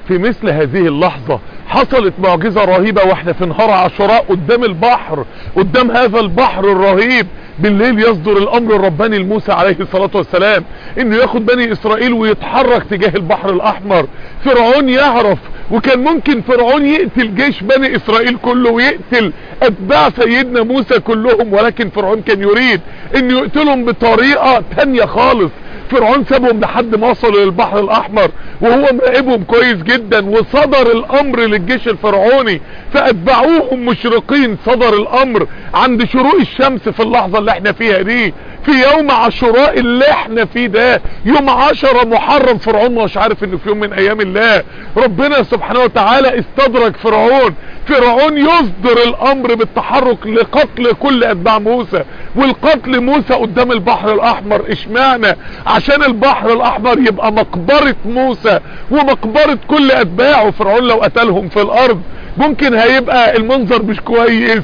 في مثل هذه اللحظة حصلت معجزة رهيبة واحنا في نهار عاشوراء قدام البحر قدام هذا البحر الرهيب بالليل يصدر الامر الرباني لموسى عليه الصلاة والسلام انه ياخد بني اسرائيل ويتحرك تجاه البحر الاحمر فرعون يعرف وكان ممكن فرعون يقتل جيش بني اسرائيل كله ويقتل اتباع سيدنا موسى كلهم ولكن فرعون كان يريد انه يقتلهم بطريقة تانية خالص فرعون سابهم لحد ما وصلوا للبحر الاحمر وهو مراقبهم كويس جدا وصدر الامر للجيش الفرعوني فاتبعوهم مشرقين صدر الامر عند شروق الشمس في اللحظة اللي احنا فيها دي في يوم عاشوراء اللي احنا فيه ده يوم عشرة محرم فرعون مش عارف انه في يوم من ايام الله ربنا سبحانه وتعالى استدرك فرعون فرعون يصدر الامر بالتحرك لقتل كل اتباع موسى والقتل موسى قدام البحر الاحمر اشمعنى عشان البحر الاحمر يبقى مقبرة موسى ومقبرة كل اتباعه فرعون لو قتلهم في الارض ممكن هيبقى المنظر مش كويس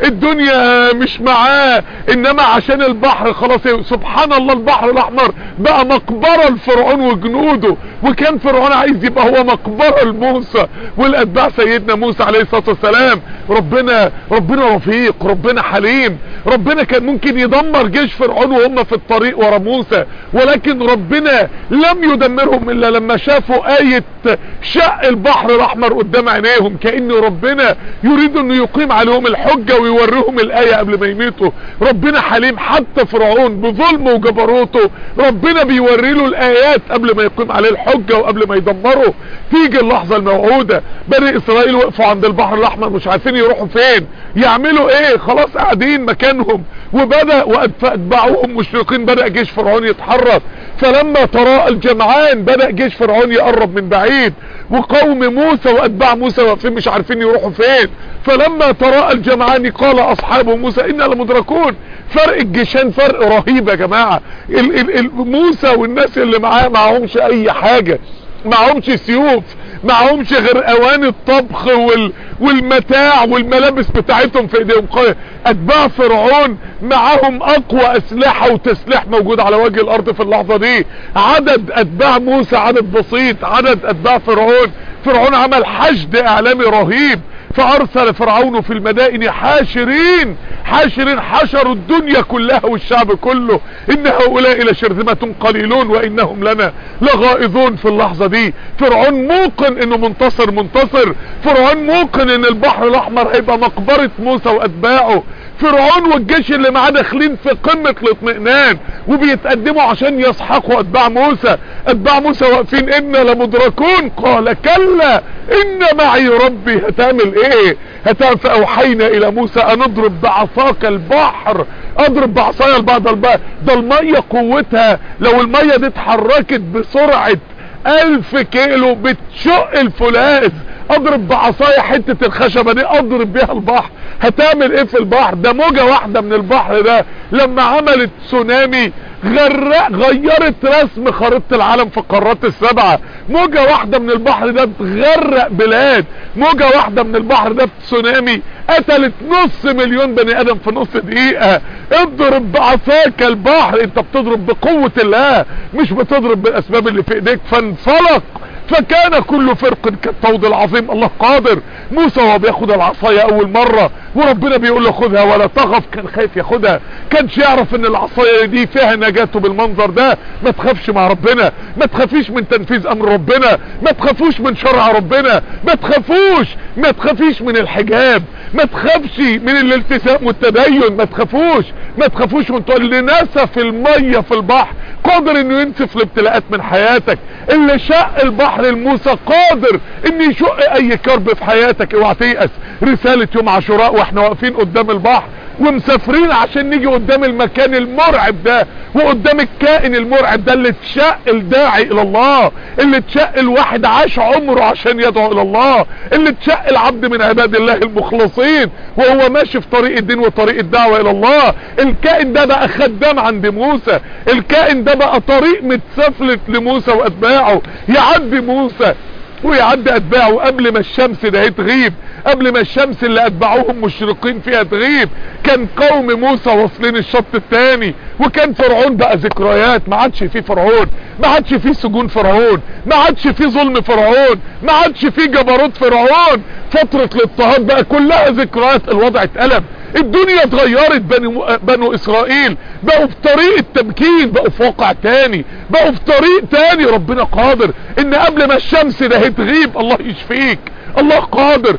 الدنيا مش معاه انما عشان البحر خلاص سبحان الله البحر الاحمر بقى مقبرة لفرعون وجنوده وكان فرعون عايز يبقى هو مقبرة لموسى والاتباع سيدنا موسى عليه الصلاة والسلام ربنا ربنا رفيق ربنا حليم ربنا كان ممكن يدمر جيش فرعون وهم في الطريق ورا موسى ولكن ربنا لم يدمرهم الا لما شافوا آية شق البحر الاحمر قدام عينيهم كأن ربنا يريد انه يقيم عليهم الحجة ويوريهم الآية قبل ما يميتوا ربنا حليم حتى فرعون بظلمه وجبروته ربنا بيوري له الآيات قبل ما يقيم عليه الحجة وقبل ما يدمره تيجي اللحظة الموعودة بني اسرائيل وقفوا عند البحر الاحمر مش عارفين يروحوا فين يعملوا ايه خلاص قاعدين مكانهم وبدأ واتبعوهم مشرقين بدأ جيش فرعون يتحرك فلما تراءى الجمعان بدأ جيش فرعون يقرب من بعيد وقوم موسى واتباع موسى واقفين مش عارفين يروحوا فين فلما تراءى الجمعان قال اصحاب موسى انا لمدركون فرق الجيشان فرق رهيب يا جماعة ال ال ال موسى والناس اللي معاه معهمش اي حاجة معهمش سيوف معهمش غير اواني الطبخ وال والمتاع والملابس بتاعتهم في ايديهم اتباع فرعون معاهم اقوى اسلحة وتسليح موجود على وجه الارض في اللحظة دي عدد اتباع موسى عدد بسيط عدد اتباع فرعون فرعون عمل حشد اعلامي رهيب فارسل فرعون في المدائن حاشرين حاشرين حشروا الدنيا كلها والشعب كله ان هؤلاء لشرذمة قليلون وانهم لنا لغائظون في اللحظة دي فرعون موقن انه منتصر منتصر فرعون موقن ان البحر الاحمر هيبقى مقبرة موسى واتباعه فرعون والجيش اللي معاه داخلين في قمة الاطمئنان وبيتقدموا عشان يسحقوا اتباع موسى اتباع موسى واقفين انا لمدركون قال كلا ان معي ربي هتعمل ايه هتعمل فاوحينا الى موسى ان اضرب بعصاك البحر اضرب بعصايا البحر ده ده المية قوتها لو المية دي اتحركت بسرعة الف كيلو بتشق الفولاذ اضرب بعصايا حتة الخشبة دي اضرب بيها البحر هتعمل ايه في البحر ده موجة واحدة من البحر ده لما عملت تسونامي غرق غيرت رسم خريطة العالم في القارات السبعة موجة واحدة من البحر ده بتغرق بلاد موجة واحدة من البحر ده تسونامي قتلت نص مليون بني ادم في نص دقيقة اضرب بعصاك البحر انت بتضرب بقوة الله مش بتضرب بالاسباب اللي في ايديك فانفلق فكان كل فرق كالطود العظيم الله قادر موسى وهو بياخد العصاية اول مرة وربنا بيقول له خدها ولا تخف كان خايف ياخدها كانش يعرف ان العصاية دي فيها نجاته بالمنظر ده ما تخافش مع ربنا ما تخافيش من تنفيذ امر ربنا ما تخافوش من شرع ربنا ما تخافوش ما تخافيش من الحجاب ما تخافش من الالتزام والتدين ما تخافوش ما تخافوش من تقول اللي نسف المية في البحر قادر انه ينسف الابتلاءات من حياتك اللي شق البحر الموسى قادر ان يشق اي كرب في حياتك اوعى تيأس رسالة يوم عاشوراء واحنا واقفين قدام البحر ومسافرين عشان نيجي قدام المكان المرعب ده وقدام الكائن المرعب ده اللي اتشق الداعي الى الله اللي اتشق الواحد عاش عمره عشان يدعو الى الله اللي اتشق العبد من عباد الله المخلصين وهو ماشي في طريق الدين وطريق الدعوة الى الله الكائن ده بقى خدام عند موسى الكائن ده بقى طريق متسفلت لموسى واتباعه يعدي موسى ويعدي اتباعه قبل ما الشمس ده تغيب قبل ما الشمس اللي اتبعوهم مشرقين فيها تغيب كان قوم موسى واصلين الشط التاني وكان فرعون بقى ذكريات ما عادش فيه فرعون ما عادش فيه سجون فرعون ما عادش فيه ظلم فرعون ما عادش فيه جبروت فرعون فترة الاضطهاد بقى كلها ذكريات الوضع اتقلب الدنيا اتغيرت بنو, بنو اسرائيل بقوا في طريق التمكين بقوا في واقع تاني بقوا في طريق تاني ربنا قادر ان قبل ما الشمس ده تغيب الله يشفيك الله قادر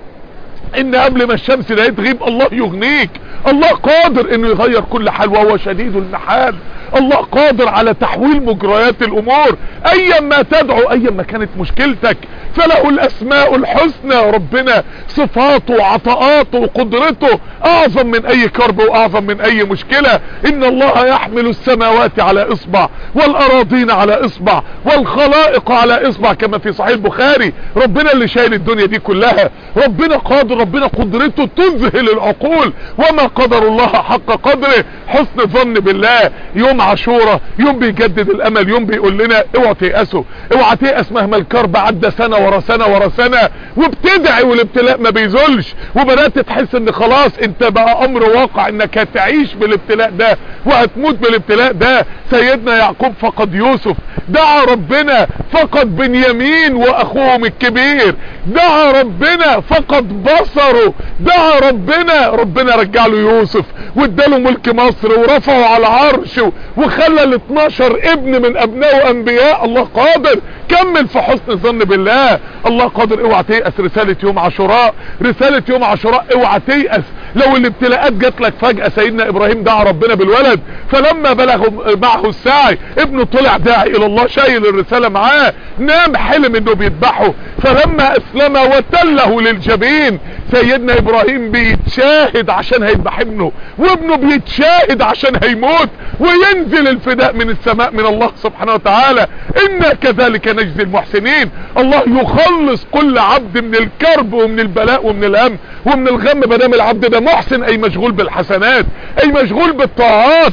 ان قبل ما الشمس ده تغيب الله يغنيك الله قادر انه يغير كل حال وهو شديد المحال الله قادر على تحويل مجريات الامور ايا ما تدعو ايا ما كانت مشكلتك فله الاسماء الحسنى ربنا صفاته وعطاءاته وقدرته اعظم من اي كرب واعظم من اي مشكلة ان الله يحمل السماوات على اصبع والاراضين على اصبع والخلائق على اصبع كما في صحيح البخاري ربنا اللي شايل الدنيا دي كلها ربنا قادر ربنا قدرته تذهل العقول وما قدر الله حق قدره حسن الظن بالله يوم عاشوراء يوم بيجدد الامل يوم بيقول لنا اوعى تيأسوا اوعى تيأس مهما الكرب عدى سنة ورا سنة ورا سنة وبتدعي والابتلاء ما بيزولش وبدأت تحس ان خلاص انت بقى امر واقع انك هتعيش بالابتلاء ده وهتموت بالابتلاء ده سيدنا يعقوب فقد يوسف دعا ربنا فقد بنيامين واخوهم الكبير دعا ربنا فقد بصره دعا ربنا ربنا رجع له يوسف واداله ملك مصر ورفعه على العرش وخلى ال 12 ابن من ابنائه انبياء الله قادر كمل في حسن الظن بالله الله قادر اوعى تيأس رسالة يوم عاشوراء رسالة يوم عاشوراء اوعى تيأس لو الابتلاءات جات لك فجأة سيدنا ابراهيم دعا ربنا بالولد فلما بلغ معه الساعي ابنه طلع داعي الى الله شايل الرسالة معاه نام حلم انه بيذبحه فلما اسلم وتله للجبين سيدنا ابراهيم بيتشاهد عشان هيذبح ابنه وابنه بيتشاهد عشان هيموت وينزل الفداء من السماء من الله سبحانه وتعالى انا كذلك نجزي المحسنين الله يخلص كل عبد من الكرب ومن البلاء ومن الهم ومن الغم مدام العبد ده محسن اي مشغول بالحسنات اي مشغول بالطاعات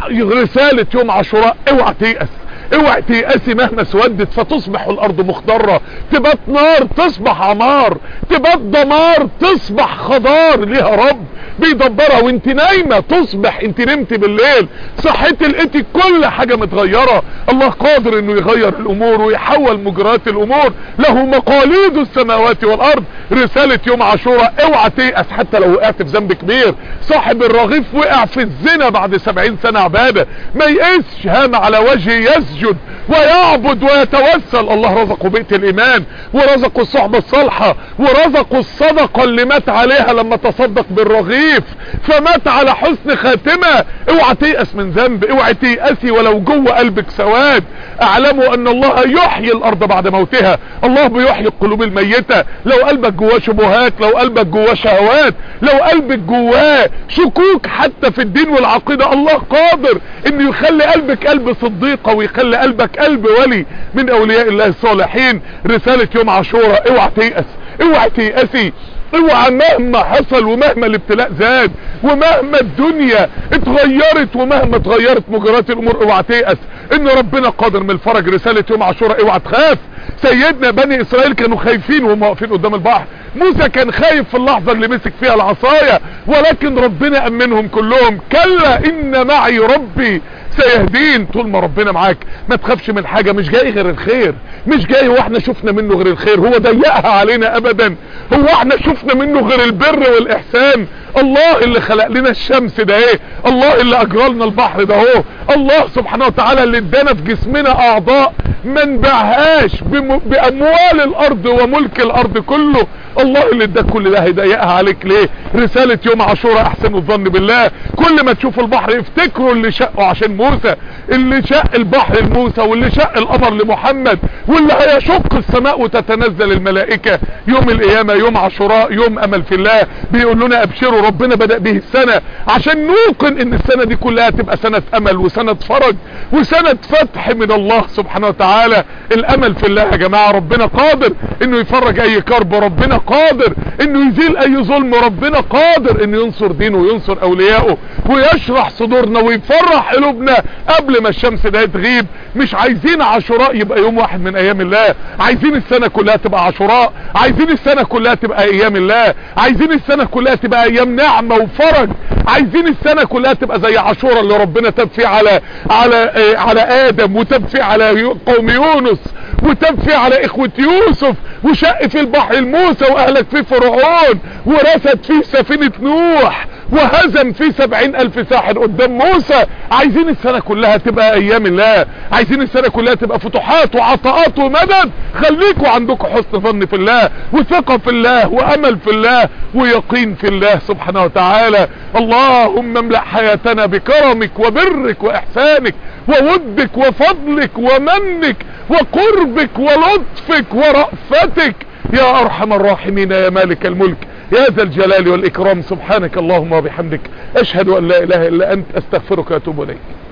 رسالة يوم عاشوراء اوعى تيأس اوعى تيأسي مهما سودت فتصبح الارض مخضرة تبات نار تصبح عمار تبات دمار تصبح خضار ليها رب بيدبرها وانت نايمة تصبح انت نمت بالليل صحيت لقيتي كل حاجة متغيرة الله قادر انه يغير الامور ويحول مجريات الامور له مقاليد السماوات والارض رسالة يوم عاشوراء اوعى تيأس حتى لو وقعت في ذنب كبير صاحب الرغيف وقع في الزنا بعد سبعين سنة عبادة ما يقسش هام على وجهه يسجد ويعبد ويتوسل الله رزقه بيت الايمان ورزقه الصحبة الصالحة ورزقه الصدقة اللي مات عليها لما تصدق بالرغيف فمات على حسن خاتمة اوعى تيأس من ذنب اوعى تيأسي ولو جوه قلبك سواد اعلموا ان الله يحيي الارض بعد موتها الله بيحيي القلوب الميتة لو قلبك جواه شبهات لو قلبك جواه شهوات لو قلبك جواه شكوك حتى في الدين والعقيدة الله قادر انه يخلي قلبك قلب صديقة ويخلي قلبك قلب ولي من اولياء الله الصالحين رسالة يوم عاشوراء اوعى تيأس اوعى تيأسي اوعى مهما حصل ومهما الابتلاء زاد ومهما الدنيا اتغيرت ومهما اتغيرت مجريات الامور اوعى تيأس ان ربنا قادر من الفرج رسالة يوم عاشوراء اوعى تخاف سيدنا بني اسرائيل كانوا خايفين وهم واقفين قدام البحر موسى كان خايف في اللحظة اللي مسك فيها العصاية ولكن ربنا امنهم كلهم كلا ان معي ربي سيهدين طول ما ربنا معاك ما تخافش من حاجة مش جاي غير الخير مش جاي واحنا شفنا منه غير الخير هو ضيقها علينا ابدا هو احنا شفنا منه غير البر والاحسان الله اللي خلق لنا الشمس ده ايه الله اللي اجرى لنا البحر ده اهو الله سبحانه وتعالى اللي ادانا في جسمنا اعضاء ما نبيعهاش باموال الارض وملك الارض كله الله اللي اداك كل ده هيضيقها عليك ليه رسالة يوم عاشوراء احسن الظن بالله كل ما تشوف البحر افتكروا اللي شقه عشان موسى اللي شق البحر لموسى واللي شق القمر لمحمد واللي هيشق السماء وتتنزل الملائكة يوم القيامة يوم عاشوراء يوم امل في الله بيقول لنا ابشروا ربنا بدأ به السنة عشان نوقن ان السنة دي كلها تبقى سنة امل وسنة فرج وسنة فتح من الله سبحانه وتعالى الامل في الله يا جماعة ربنا قادر انه يفرج اي كرب ربنا قادر انه يزيل اي ظلم ربنا قادر انه ينصر دينه وينصر اوليائه ويشرح صدورنا ويفرح قلوبنا قبل ما الشمس ده تغيب مش عايزين عاشوراء يبقى يوم واحد من ايام الله عايزين السنة كلها تبقى عاشوراء عايزين السنة كلها تبقى ايام الله عايزين السنة كلها تبقى ايام نعمة وفرج عايزين السنة كلها تبقى زي عاشوراء اللي ربنا تاب فيه على على آه على ادم وتاب فيه على قوم يونس وتاب فيه على اخوة يوسف وشق في البحر الموسى واهلك فيه فرعون ورسد فيه سفينة نوح وهزم فيه سبعين الف ساحر قدام موسى عايزين السنة كلها تبقى ايام الله عايزين السنة كلها تبقى فتوحات وعطاءات ومدد خليكوا عندكم حسن ظن في الله وثقة في الله وامل في الله ويقين في الله سبحانه وتعالى اللهم املأ حياتنا بكرمك وبرك واحسانك وودك وفضلك ومنك وقربك ولطفك ورأفتك يا ارحم الراحمين يا مالك الملك يا ذا الجلال والإكرام سبحانك اللهم وبحمدك أشهد أن لا إله إلا أنت أستغفرك وأتوب إليك